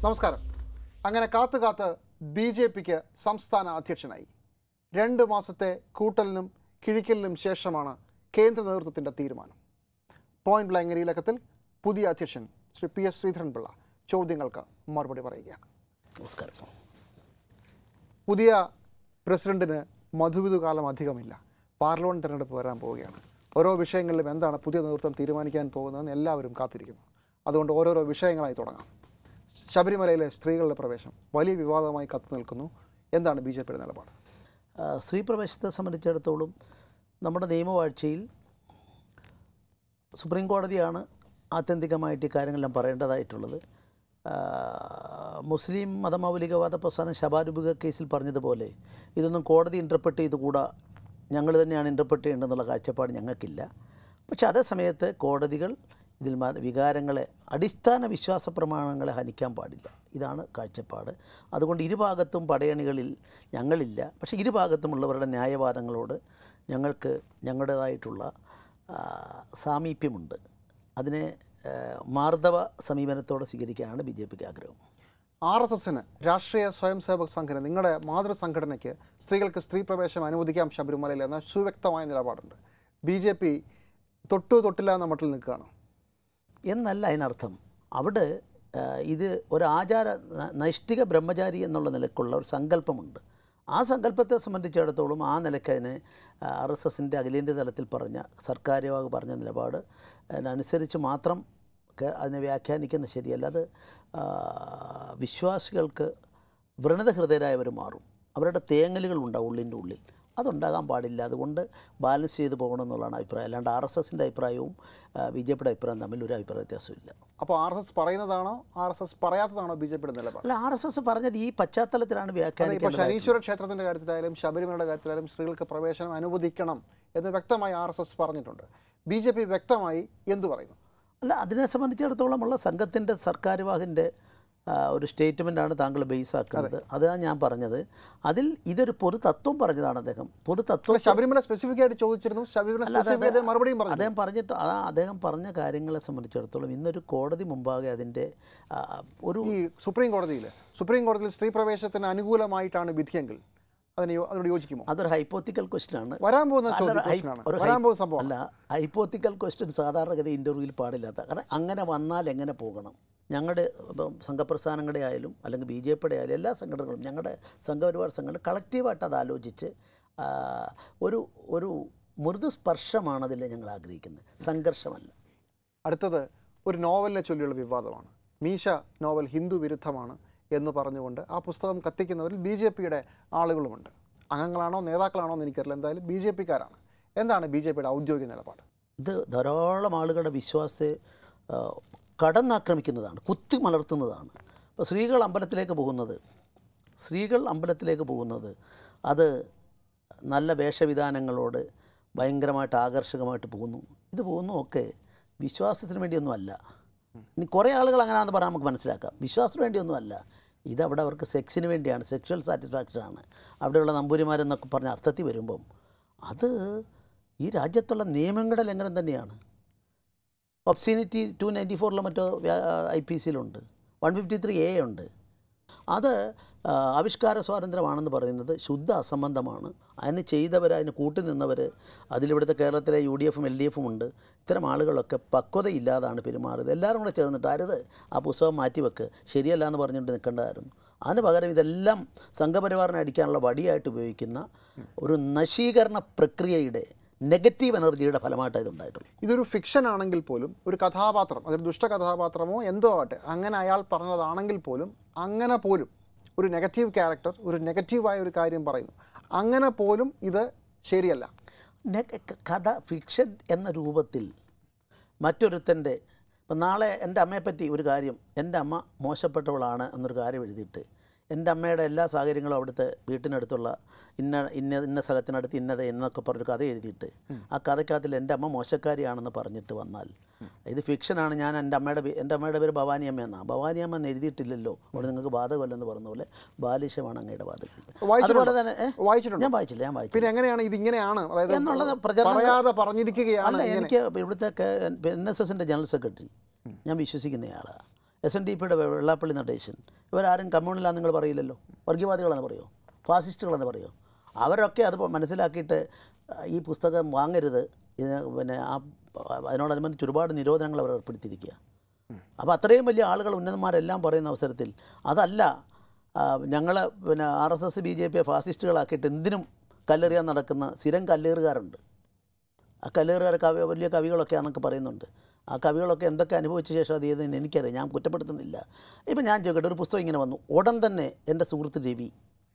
നമസ്കാരം അങ്ങനെ കാത്തു കാത്ത് ബി ജെ പിക്ക് സംസ്ഥാന അധ്യക്ഷനായി രണ്ട് മാസത്തെ കൂട്ടലിനും കിഴിക്കലിനും ശേഷമാണ് കേന്ദ്ര നേതൃത്വത്തിൻ്റെ തീരുമാനം പോയിന്റ് ബ്ലാങ്ക് ലക്കത്തിൽ പുതിയ അധ്യക്ഷൻ ശ്രീ പി എസ് ശ്രീധരൻപിള്ള ചോദ്യങ്ങൾക്ക് മറുപടി പറയുകയാണ് നമസ്കാരം പുതിയ പ്രസിഡന്റിന് മധുവിധു കാലം അധികമില്ല പാർലമെന്റ് തെരഞ്ഞെടുപ്പ് വരാൻ പോവുകയാണ് ഓരോ വിഷയങ്ങളിലും എന്താണ് പുതിയ നേതൃത്വം തീരുമാനിക്കാൻ പോകുന്നതെന്ന് എല്ലാവരും കാത്തിരിക്കുന്നു അതുകൊണ്ട് ഓരോരോ വിഷയങ്ങളായി തുടങ്ങാം ശബരിമലയിലെ സ്ത്രീകളുടെ പ്രവേശം വലിയ വിവാദമായി കത്തു നിൽക്കുന്നു എന്താണ് ബി ജെ പിയുടെ നിലപാട് ആ, സ്ത്രീ പ്രവേശത്തെ സംബന്ധിച്ചിടത്തോളം നമ്മുടെ നിയമവാഴ്ചയിൽ സുപ്രീം കോടതിയാണ് ആത്യന്തികമായിട്ട് ഈ കാര്യങ്ങളെല്ലാം പറയേണ്ടതായിട്ടുള്ളത് ആ, മുസ്ലിം മതമൗലികവാദ പ്രസ്ഥാനം ശബാരുബിക കേസിൽ പറഞ്ഞതുപോലെ ഇതൊന്നും കോടതി ഇൻ്റർപ്രറ്റ് ചെയ്തുകൂടാ ഞങ്ങൾ തന്നെയാണ് ഇൻ്റർപ്രറ്റ് ചെയ്യേണ്ടതെന്നുള്ള കാഴ്ചപ്പാട് ഞങ്ങൾക്കില്ല പക്ഷെ അതേ സമയത്ത് കോടതികൾ ഇതിൽ മത വികാരങ്ങളെ അടിസ്ഥാന വിശ്വാസ പ്രമാണങ്ങളെ ഹനിക്കാൻ പാടില്ല ഇതാണ് കാഴ്ചപ്പാട് അതുകൊണ്ട് ഇരുഭാഗത്തും പടയണികളിൽ ഞങ്ങളില്ല പക്ഷേ ഇരുഭാഗത്തുമുള്ളവരുടെ ന്യായവാദങ്ങളോട് ഞങ്ങൾക്ക് ഞങ്ങളുടേതായിട്ടുള്ള ആ, സാമീപ്യമുണ്ട് അതിനെ ആ, മാർദ്ദവ സമീപനത്തോടെ സ്വീകരിക്കാനാണ് ബി ജെ പിക്ക് ആഗ്രഹം ആർ എസ് എസിന് രാഷ്ട്രീയ സ്വയം സേവക് സംഘടന നിങ്ങളുടെ മാതൃസംഘടനയ്ക്ക് സ്ത്രീകൾക്ക് സ്ത്രീ പ്രവേശനം അനുവദിക്കാം ശബരിമലയിൽ എന്ന സുവ്യക്തമായ നിലപാടുണ്ട് ബി ജെ പി തൊട്ടു തൊട്ടില്ല എന്ന മട്ടിൽ നിൽക്കുകയാണ് എന്നല്ല അതിനർത്ഥം അവിടെ ആ, ഇത് ഒരു ആചാര ന- നൈഷ്ഠിക ബ്രഹ്മചാരി എന്നുള്ള നിലക്കുള്ള ഒരു സങ്കല്പമുണ്ട് ആ സങ്കല്പത്തെ സംബന്ധിച്ചിടത്തോളം ആ നിലയ്ക്ക് അതിന് ആർ എസ് എസിൻ്റെ അഖിലേന്ത്യാ തലത്തിൽ പറഞ്ഞ സർക്കാർ വിഭാഗ് പറഞ്ഞ നിലപാട് അതിനനുസരിച്ച് മാത്രം ഒക്കെ അതിനെ വ്യാഖ്യാനിക്കുന്നത് ശരിയല്ല അത് ആ, വിശ്വാസികൾക്ക് വ്രണത ഹൃദയരായവർ മാറും അവരുടെ തേങ്ങലുകൾ ഉണ്ടാവും ഉള്ളിൻ്റെ ഉള്ളിൽ അതുണ്ടാകാൻ പാടില്ല അതുകൊണ്ട് ബാലൻസ് ചെയ്ത് പോകണം എന്നുള്ളതാണ് അഭിപ്രായം അല്ലാണ്ട് ആർ എസ് എസിൻ്റെ അഭിപ്രായവും ബി ജെ പിയുടെ അഭിപ്രായം തമ്മിൽ ഒരു അഭിപ്രായ വ്യത്യാസമില്ല അപ്പോൾ ആർ എസ് എസ് പറയുന്നതാണോ ആർ എസ് എസ് പറയാത്തതാണോ ബി ജെ പിയുടെ നിലപാട് അല്ല ആർ എസ് എസ് പറഞ്ഞത് ഈ പശ്ചാത്തലത്തിലാണ് അതെ ഇപ്പോൾ വ്യാഖ്യാനിക്കേണ്ടത് ശനീശ്വര ക്ഷേത്രത്തിന്റെ കാര്യത്തിലായാലും ശബരിമലയുടെ കാര്യത്തിലായാലും സ്ത്രീകൾക്ക് പ്രവേശനം അനുവദിക്കണം എന്ന് വ്യക്തമായി ആർ എസ് എസ് പറഞ്ഞിട്ടുണ്ട് ബി ജെ പി വ്യക്തമായി എന്തു പറയുന്നു അല്ല അതിനെ സംബന്ധിച്ചിടത്തോളം ഉള്ള സംഘത്തിൻ്റെ സർക്കാർ വാഹിൻ്റെ ഒരു സ്റ്റേറ്റ്മെൻറ്റാണ് താങ്കൾ ബേസ് ആക്കുന്നത് അതാണ് ഞാൻ പറഞ്ഞത് അതിൽ ഇതൊരു പൊതു തത്വം പറഞ്ഞതാണ് അദ്ദേഹം പൊതു തത്വം അല്ല, ശബരിമല സ്പെസിഫിക് ആയിട്ട് ചോദിച്ചിരുന്നു ശബരിമല അല്ല, അത് സ്പെസിഫിക് ആയിട്ട് മറുപടിയും പറഞ്ഞു അദ്ദേഹം പറഞ്ഞിട്ട് ആ അദ്ദേഹം പറഞ്ഞ കാര്യങ്ങളെ സംബന്ധിച്ചിടത്തോളം ഇന്നൊരു കോടതി മുമ്പാകെ അതിൻ്റെ ആ, ഒരു ഈ സുപ്രീം കോടതിയിൽ സുപ്രീം കോടതിയിൽ സ്ത്രീ പ്രവേശനത്തിന് അനുകൂലമായിട്ടാണ് വിധിയെങ്കിൽ അതിന് യോ- അതിനോട് യോജിക്കുമോ അതൊരു ഹൈപ്പോത്തിക്കൽ ക്വസ്റ്റ്യൻ ആണ് വരാൻ പോകുന്ന അല്ല, ചോദ്യം ഒരു ഹൈ- question ആണ്. ഒരു വരാൻ ഹൈ- പോകുന്ന സംഭവം അല്ല ഹൈപ്പോത്തിക്കൽ ക്വസ്റ്റ്യൻ സാധാരണഗതി ഇൻ്റർവ്യൂവിൽ പാടില്ലാത്ത കാരണം അങ്ങനെ വന്നാൽ എങ്ങനെ പോകണം ഞങ്ങളുടെ ഇപ്പം സംഘപ്രസ്ഥാനങ്ങളുടെ ആയാലും അല്ലെങ്കിൽ ബി ജെ പിയുടെ ആയാലും എല്ലാ സംഘടനകളും ഞങ്ങളുടെ സംഘപരിവാർ സംഘടന കളക്റ്റീവായിട്ട് അത് ആലോചിച്ച് ആ, ഒരു ഒരു മൃദു സ്പർശമാണ് അതിൽ ഞങ്ങൾ ആഗ്രഹിക്കുന്നത് സംഘർഷമല്ല അടുത്തത് ഒരു നോവലിനെ ചൊല്ലിയുള്ള വിവാദമാണ് മീശ നോവൽ ഹിന്ദു വിരുദ്ധമാണ് എന്ന് പറഞ്ഞുകൊണ്ട് ആ പുസ്തകം കത്തിക്കുന്നവരിൽ ബി ജെ പിയുടെ ആളുകളുമുണ്ട് അംഗങ്ങളാണോ നേതാക്കളാണോ എന്ന് എനിക്കറിയില്ല എന്തായാലും ബി ജെ പിക്കാരാണ് എന്താണ് ബി ജെ പിയുടെ ഔദ്യോഗിക നിലപാട് ഇത് ധാരാളം ആളുകളുടെ വിശ്വാസത്തെ ആ, കടന്നാക്രമിക്കുന്നതാണ് കുത്തി മലർത്തുന്നതാണ് ഇപ്പോൾ സ്ത്രീകൾ അമ്പലത്തിലേക്ക് പോകുന്നത് സ്ത്രീകൾ അമ്പലത്തിലേക്ക് പോകുന്നത് അത് നല്ല വേഷവിധാനങ്ങളോട് ഭയങ്കരമായിട്ട് ആകർഷകമായിട്ട് പോകുന്നു ഇത് പോകുന്നു ഒക്കെ വിശ്വാസത്തിന് വേണ്ടിയൊന്നും അല്ല ഇനി കുറേ ആളുകൾ അങ്ങനെയാണെന്ന് പറഞ്ഞാൽ നമുക്ക് മനസ്സിലാക്കാം വിശ്വാസത്തിന് വേണ്ടിയൊന്നും അല്ല ഇത് അവിടെ അവർക്ക് സെക്സിന് വേണ്ടിയാണ് സെക്ഷൽ സാറ്റിസ്ഫാക്ഷനാണ് അവിടെയുള്ള നമ്പൂരിമാരെന്നൊക്കെ പറഞ്ഞ അർത്ഥത്തിൽ വരുമ്പം അത് ഈ രാജ്യത്തുള്ള നിയമങ്ങളുടെ ലംഘനം തന്നെയാണ് ഒബ്സീനിറ്റി ടു നയൻറ്റി ഫോറിലോ മറ്റോ ഐ പി സിയിലുണ്ട് വൺ ഫിഫ്റ്റി ത്രീ എ ഉണ്ട് അത് ആ, ആവിഷ്കാര സ്വാതന്ത്ര്യമാണെന്ന് പറയുന്നത് ശുദ്ധ അസംബന്ധമാണ് അതിന് ചെയ്തവർ അതിന് കൂട്ടി നിന്നവർ അതിലിവിടുത്തെ കേരളത്തിലെ യു ഡി എഫും എൽ ഡി എഫും ഉണ്ട് ഇത്തരം ആളുകളൊക്കെ പക്വതയില്ലാതാണ് പെരുമാറുന്നത് എല്ലാവരും കൂടെ ചേർന്നിട്ട് അരുത് ആ പുസ്തകം മാറ്റിവെക്ക് ശരിയല്ല എന്ന് പറഞ്ഞുകൊണ്ട് നിൽക്കേണ്ടതായിരുന്നു അതിന് പകരം ഇതെല്ലാം സംഘപരിവാറിനെ അടിക്കാനുള്ള വടിയായിട്ട് ഉപയോഗിക്കുന്ന ഒരു നശീകരണ പ്രക്രിയയുടെ നെഗറ്റീവ് എനർജിയുടെ ഫലമായിട്ട് ഇതുണ്ടായിട്ടുള്ളൂ ഇതൊരു ഫിക്ഷൻ ആണെങ്കിൽ പോലും ഒരു കഥാപാത്രം അതൊരു ദുഷ്ട കഥാപാത്രമോ എന്തോ ആവട്ടെ അങ്ങനെ അയാൾ പറഞ്ഞതാണെങ്കിൽ പോലും അങ്ങനെ പോലും ഒരു നെഗറ്റീവ് ക്യാരക്ടർ ഒരു നെഗറ്റീവായ ഒരു കാര്യം പറയുന്നു അങ്ങനെ പോലും ഇത് ശരിയല്ല നെ- ക- കഥ ഫിക്ഷൻ എന്ന രൂപത്തിൽ മറ്റൊരുത്തൻ്റെ ഇപ്പം നാളെ എൻ്റെ അമ്മയെപ്പറ്റി ഒരു കാര്യം എൻ്റെ അമ്മ മോശപ്പെട്ടവളാണ് എന്നൊരു കാര്യം എഴുതിയിട്ട് എൻ്റെ അമ്മയുടെ എല്ലാ സാഹചര്യങ്ങളും അവിടുത്തെ വീട്ടിനടുത്തുള്ള ഇന്ന ഇന്ന ഇന്ന സ്ഥലത്തിനടുത്ത് ഇന്നത് എന്നൊക്കെ പറഞ്ഞൊരു കഥ എഴുതിയിട്ട് ആ കഥയ്ക്കകത്തിൽ എൻ്റെ അമ്മ മോശക്കാരിയാണെന്ന് പറഞ്ഞിട്ട് വന്നാൽ ഇത് ഫിക്ഷനാണ് ഞാൻ എൻ്റെ അമ്മയുടെ പേ- എൻ്റെ അമ്മയുടെ പേര് ഭവാനി അമ്മ എന്നാണ് ഭവാനി അമ്മ എന്ന് എഴുതിയിട്ടില്ലല്ലോ അവിടെ നിങ്ങൾക്ക് ബാധകമല്ലെന്ന് പറഞ്ഞ പോലെ ബാലിശമാണ് അങ്ങയുടെ ബാധകം വായിച്ചിട്ടുണ്ടോ? അതുപോലെ തന്നെ ഏ? വായിച്ചിട്ടുണ്ടോ? ഞാൻ വായിച്ചില്ല ഞാൻ വായിച്ചില്ല പിന്നെ എങ്ങനെയാണ് ഇത് ഇങ്ങനെയാണ് അതായത് എന്നുള്ളത് പ്രചരണം- പറയാതെ പറഞ്ഞിരിക്കുകയാണ് അല്ല ഇങ്ങനെ. എനിക്ക് ഇവിടുത്തെ എൻ എസ് എസിൻ്റെ ജനറൽ സെക്രട്ടറി ഞാൻ വിശ്വസിക്കുന്നയാളാണ് എസ് എൻ ഡി പിയുടെ വെള്ളാപ്പള്ളി നടേശൻ ഇവരാരും കമ്മ്യൂണിലാന്ന് നിങ്ങൾ പറയില്ലല്ലോ വർഗീയവാദികളെന്ന് പറയുമോ ഫാസിസ്റ്റുകളെന്ന് പറയുമോ അവരൊക്കെ അത് മനസ്സിലാക്കിയിട്ട് ആ, ഈ പുസ്തകം വാങ്ങരുത് ഇതിന് പിന്നെ ആ അതിനോടനുബന്ധിച്ച് ഒരുപാട് നിരോധനങ്ങൾ അവർ ഏർപ്പെടുത്തിയിരിക്കുക അപ്പോൾ അത്രയും വലിയ ആളുകൾ ഉന്നതന്മാരെല്ലാം പറയുന്ന അവസരത്തിൽ അതല്ല ഞങ്ങൾ പിന്നെ R S S B J പിയെ ഫാസിസ്റ്റുകളാക്കിയിട്ട് എന്തിനും കല്ലെറിയാൻ നടക്കുന്ന സ്ഥിരം കല്ലേറുകാരുണ്ട് ആ കല്ലേറുകാർ കവി വലിയ കവികളൊക്കെ ആണെന്നൊക്കെ പറയുന്നുണ്ട് ആ കവികളൊക്കെ എന്തൊക്കെ അനുഭവിച്ച ശേഷം അത് ചെയ്തതെന്ന് എനിക്കറിയാം ഞാൻ കുറ്റപ്പെടുത്തുന്നില്ല ഇപ്പം ഞാൻ ചോദിക്കട്ടെ ഒരു പുസ്തകം ഇങ്ങനെ വന്നു ഉടൻ തന്നെ എൻ്റെ സുഹൃത്ത് രവി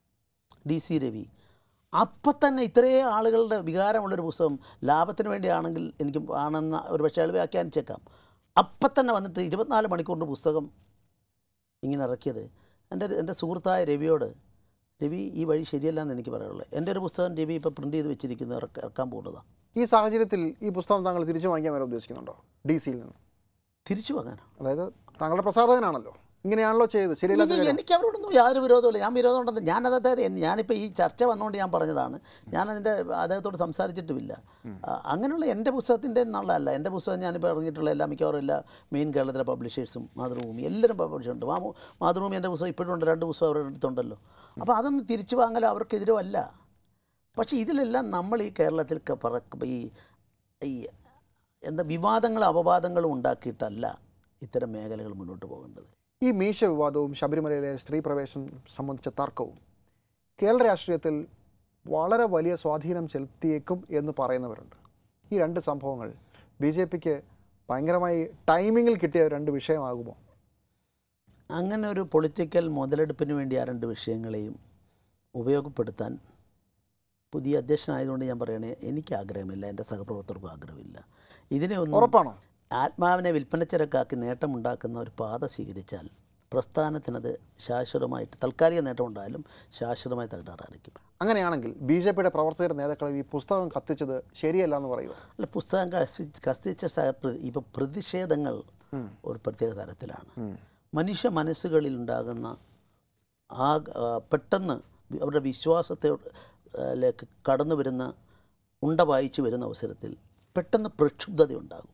ഡി സി രവി അപ്പം തന്നെ ഇത്രയും ആളുകളുടെ വികാരമുള്ളൊരു പുസ്തകം ലാഭത്തിന് വേണ്ടിയാണെങ്കിൽ എനിക്ക് ആണെന്ന് ഒരു പക്ഷേ അയാൾ വ്യാഖ്യാനിച്ചേക്കാം അപ്പം തന്നെ വന്നിട്ട് ഇരുപത്തിനാല് മണിക്കൂറിൻ്റെ പുസ്തകം ഇങ്ങനെ ഇറക്കിയത് എൻ്റെ ഒരു- എൻ്റെ സുഹൃത്തായ രവിയോട് രവി ഈ വഴി ശരിയല്ല എന്ന് എനിക്ക് പറയാനുള്ളത് എൻ്റെ ഒരു പുസ്തകം രവി ഇപ്പോൾ പ്രിൻ്റ് ചെയ്ത് വെച്ചിരിക്കുന്നത് ഇറക്ക ഇറക്കാൻ പോകുന്നതാണ് ഈ സാഹചര്യത്തിൽ ഈ പുസ്തകം താങ്കൾ തിരിച്ചു വാങ്ങിക്കാൻ വരെ ഉദ്ദേശിക്കുന്നുണ്ടോ ഡി സിയിൽ നിന്ന് തിരിച്ചു വാങ്ങാനോ അതായത് താങ്കളുടെ പ്രസാധകനാണല്ലോ ഇങ്ങനെയാണല്ലോ ചെയ്തത് ശരിയല്ലാത്ത ഇല്ല, കാര്യം. എനിക്ക് അവരോടൊന്നും യാതൊരു വിരോധമില്ല ഞാൻ വിരോധം ഉണ്ടെന്ന് ഞാനത് അതായത് എൻ- ഞാനിപ്പോൾ ഈ ചർച്ച വന്നുകൊണ്ട് ഞാൻ പറഞ്ഞതാണ് ഞാനതിൻ്റെ അദ്ദേഹത്തോട് സംസാരിച്ചിട്ടുമില്ല ആ, അങ്ങനെയുള്ള എൻ്റെ പുസ്തകത്തിൻ്റെ എന്നുള്ളതല്ല എൻ്റെ പുസ്തകം ഞാനിപ്പോൾ ഇറങ്ങിയിട്ടുള്ള എല്ലാ മിക്കവാറും എല്ലാ മെയിൻ കേരളത്തിലെ പബ്ലിഷേഴ്സും മാതൃഭൂമി എല്ലാവരും പബ്ലിഷുണ്ട് മാമു മാതൃഭൂമി എൻ്റെ പുസ്തകം ഇപ്പോഴും ഉണ്ട് രണ്ട് പുസ്തകം അവരുടെ അടുത്തുണ്ടല്ലോ അപ്പോൾ അതൊന്നും തിരിച്ചു വാങ്ങൽ അവർക്കെതിരുമല്ല പക്ഷേ ഇതിലെല്ലാം നമ്മൾ ഈ കേരളത്തിൽ ക- പറ- ഈ ഈ എന്താ വിവാദങ്ങളും അപവാദങ്ങളും ഉണ്ടാക്കിയിട്ടല്ല ഇത്തരം മേഖലകൾ മുന്നോട്ട് പോകേണ്ടത് ഈ മീശ വിവാദവും ശബരിമലയിലെ സ്ത്രീ പ്രവേശനം സംബന്ധിച്ച തർക്കവും കേരള രാഷ്ട്രീയത്തിൽ വളരെ വലിയ സ്വാധീനം ചെലുത്തിയേക്കും എന്ന് പറയുന്നവരുണ്ട് ഈ രണ്ട് സംഭവങ്ങൾ ബി ജെ പിക്ക് ഭയങ്കരമായി ടൈമിങ്ങിൽ കിട്ടിയ രണ്ട് വിഷയമാകുമോ അങ്ങനെ ഒരു പൊളിറ്റിക്കൽ മുതലെടുപ്പിന് വേണ്ടി ആ രണ്ട് വിഷയങ്ങളെയും ഉപയോഗപ്പെടുത്താൻ പുതിയ അധ്യക്ഷനായതുകൊണ്ട് ഞാൻ പറയണേ എനിക്ക് ആഗ്രഹമില്ല എൻ്റെ സഹപ്രവർത്തകർക്കും ആഗ്രഹമില്ല ഇതിനെ ഒന്നും ഉറപ്പാണോ ആത്മാവിനെ വിൽപ്പനച്ചരക്കാക്കി നേട്ടമുണ്ടാക്കുന്ന ഒരു പാത സ്വീകരിച്ചാൽ പ്രസ്ഥാനത്തിനത് ശാശ്വതമായിട്ട് താൽക്കാലിക നേട്ടമുണ്ടായാലും ശാശ്വതമായി തകരാറായിരിക്കും അങ്ങനെയാണെങ്കിൽ ബി ജെ പിയുടെ പ്രവർത്തകരുടെ നേതാക്കൾ ഈ പുസ്തകം കത്തിച്ചത് ശരിയല്ല എന്ന് പറയുക അല്ല പുസ്തകം കസി കത്തിച്ച ഇപ്പോൾ പ്രതിഷേധങ്ങൾ ഒരു പ്രത്യേക തരത്തിലാണ് മനുഷ്യ മനസ്സുകളിൽ ഉണ്ടാകുന്ന ആ ആ, പെട്ടെന്ന് വി- അവരുടെ വിശ്വാസത്തെ ആ, ലേക്ക് കടന്നു വരുന്ന ഉണ്ട വായിച്ചു വരുന്ന അവസരത്തിൽ പെട്ടെന്ന് പ്രക്ഷുബ്ധത ഉണ്ടാകും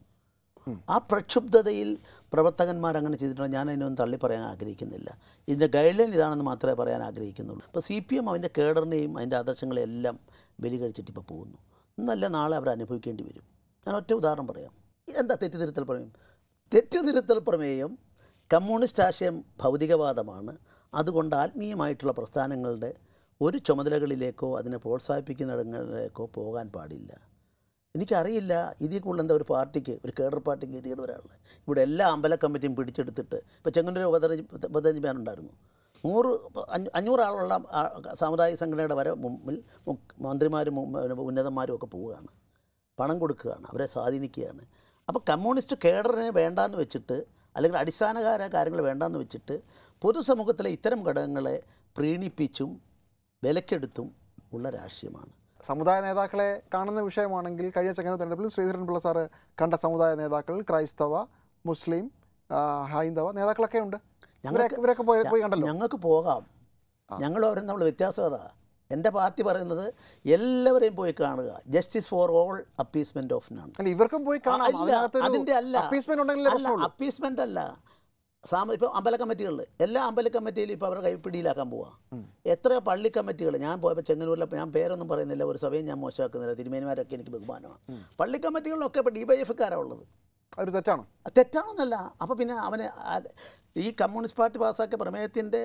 ആ പ്രക്ഷുബ്ധതയിൽ പ്രവർത്തകന്മാർ അങ്ങനെ ചെയ്തിട്ടുണ്ടോ ഞാൻ അതിനൊന്നും തള്ളി പറയാൻ ആഗ്രഹിക്കുന്നില്ല ഇതിൻ്റെ ഗൈഡ് ലൈൻ ഇതാണെന്ന് മാത്രമേ പറയാൻ ആഗ്രഹിക്കുന്നുള്ളൂ ഇപ്പോൾ സി പി എം അതിൻ്റെ കേഡറിനെയും അതിൻ്റെ ആദർശങ്ങളെയും എല്ലാം ബലി കഴിച്ചിട്ട് ഇപ്പോൾ പോകുന്നു ഇന്നല്ല നാളെ അവർ അനുഭവിക്കേണ്ടി വരും ഞാൻ ഒറ്റ ഉദാഹരണം പറയാം എന്താ തെറ്റിദ്ധരുത്തൽ പ്രമേയം തെറ്റുതിരുത്തൽ പ്രമേയം കമ്മ്യൂണിസ്റ്റ് ആശയം ഭൗതികവാദമാണ് അതുകൊണ്ട് ആത്മീയമായിട്ടുള്ള പ്രസ്ഥാനങ്ങളുടെ ഒരു ചുമതലകളിലേക്കോ അതിനെ പ്രോത്സാഹിപ്പിക്കുന്നിടങ്ങളിലേക്കോ പോകാൻ പാടില്ല എനിക്കറിയില്ല ഇതിൽ കൂടുതൽ എന്താ ഒരു പാർട്ടിക്ക് ഒരു കേഡർ പാർട്ടിക്ക് ഗതികേട് വരാനുള്ളത് ഇവിടെ എല്ലാ അമ്പല കമ്മിറ്റിയും പിടിച്ചെടുത്തിട്ട് ഇപ്പോൾ ചെങ്ങന്നൂർ ഉപതെരഞ്ഞ് ഉപതെരഞ്ഞ് ബാൻ ഉണ്ടായിരുന്നു നൂറ് അഞ്ഞൂ- അഞ്ഞൂറ് ആളുള്ള ആ- സാമുദായിക സംഘടനയുടെ വരെ മുമ്പിൽ മുഖ്- മന്ത്രിമാരും മു- ഉന്നതന്മാരും ഒക്കെ പോവുകയാണ് പണം കൊടുക്കുകയാണ് അവരെ സ്വാധീനിക്കുകയാണ് അപ്പോൾ കമ്മ്യൂണിസ്റ്റ് കേഡറിനെ വേണ്ടാന്ന് വെച്ചിട്ട് അല്ലെങ്കിൽ അടിസ്ഥാനകാര കാര്യങ്ങൾ വേണ്ടാന്ന് വെച്ചിട്ട് പൊതുസമൂഹത്തിലെ ഇത്തരം ഘടകങ്ങളെ പ്രീണിപ്പിച്ചും വിലക്കെടുത്തും ഉള്ള രാഷ്ട്രീയമാണ് സമുദായ നേതാക്കളെ കാണുന്ന വിഷയമാണെങ്കിൽ കഴിഞ്ഞ ചെങ്ങന്നൂർ തെരഞ്ഞെടുപ്പിൽ ശ്രീധരൻ പിള്ള സാറ് കണ്ട സമുദായ നേതാക്കൾ ക്രൈസ്തവ മുസ്ലിം ആ, ഹൈന്ദവ നേതാക്കളൊക്കെ ഉണ്ട് ഇവരൊക്കെ ഇവരൊക്കെ പോയി പോയി കണ്ടല്ലോ ഞങ്ങൾക്ക് പോകാം ഞങ്ങൾ അവരും നമ്മൾ വ്യത്യാസം അതാ എൻ്റെ പാർട്ടി പറയുന്നത് എല്ലാവരെയും പോയി കാണുക justice for all appeasement of none അല്ല ഇവർക്കും പോയി കാണാം അല്ല, അതിനകത്തൊരു അതിന്റെ അല്ല appeasement ഉണ്ടെങ്കിലേ അല്ല പ്രശ്നമുള്ളൂ അപ്പീസ്മെന്റ് അല്ല സാമ ഇപ്പോൾ അമ്പല കമ്മിറ്റികളിൽ എല്ലാ അമ്പല കമ്മിറ്റിയിലും ഇപ്പോൾ അവരുടെ കൈപ്പിടിയിലാക്കാൻ പോവാ എത്ര പള്ളി കമ്മിറ്റികൾ ഞാൻ പോയപ്പോൾ ചെങ്ങന്നൂരിലെ ഞാൻ പേരൊന്നും പറയുന്നില്ല ഒരു സഭയും ഞാൻ മോശമാക്കുന്നില്ല തിരുമേനിമാരൊക്കെ എനിക്ക് ബഹുമാനമാണ് പള്ളി കമ്മിറ്റികളിലൊക്കെ ഇപ്പോൾ ഡി വൈ എഫ് കാരാണ് ഉള്ളത് ഒരു തെറ്റാണ് അത് തെറ്റാണെന്നല്ല അപ്പോൾ പിന്നെ അവന് ആ- ഈ കമ്മ്യൂണിസ്റ്റ് പാർട്ടി പാസ്സാക്കിയ പ്രമേയത്തിൻ്റെ